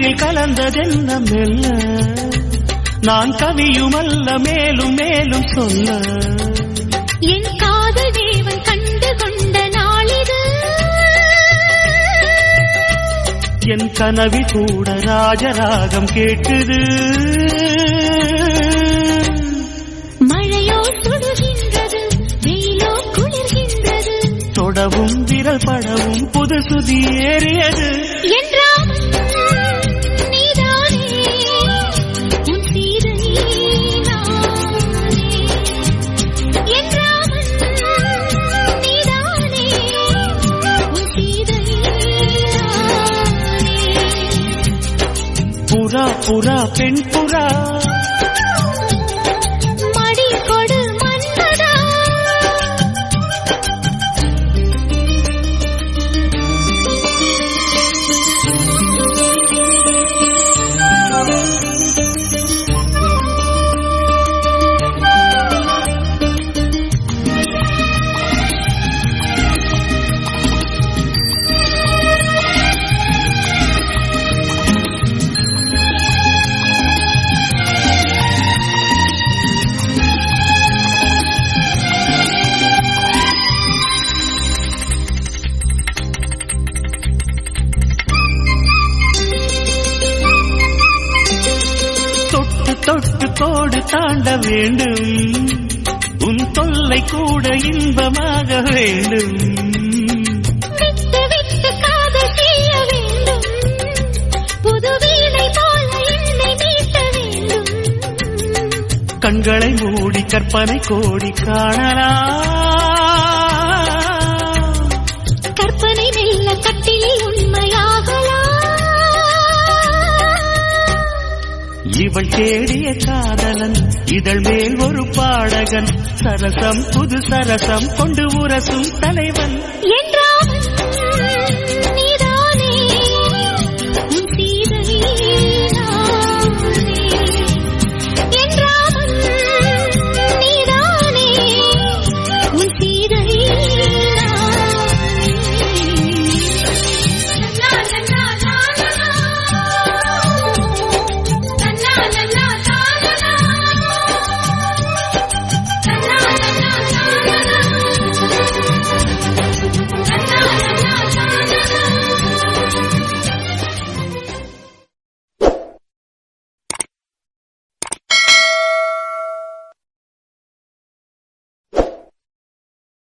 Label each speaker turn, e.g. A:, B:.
A: தேனில் கலந்ததென்ன மெல்ல நான் கவியுமல்ல மேலும் மேலும் சொல்ல
B: என் காதல் தேவன் கண்டு கொண்ட நாளிது
A: என் கனவி கூட ராஜராகம் கேட்டுது
B: மழையோ சுடுகின்றது வெயிலோ குளிர்கின்றது
A: தொடவும் விரல் படவும் புது சுதி ஏறியது
B: என்றால் நீதானே உன் சீதை நானே என்றால் நீதானே உன் சீதை நானே
A: புறா புறா பெண் புறா
B: மடி கொடு மன்மதா
A: தொட்டு தொட்டு கோடு தாண்ட வேண்டும் உன் தொல்லை கூட இன்பமாக வேண்டும்
B: விட்டு விட்டு காதல் செய்ய வேண்டும் புது வீணை போல என்னை மீட்ட வேண்டும்
A: கண்களை மூடி கற்பனை கோடி காணலாம்
B: கற்பனை மெல்ல கட்டிலில் உண்மையாகலாம்
A: இவள் தேடிய காதலன் இதழ் மேல் ஒரு பாடகன் சரசம் புது சரசம் கொண்டு உரசும் தலைவன்
B: என்றால்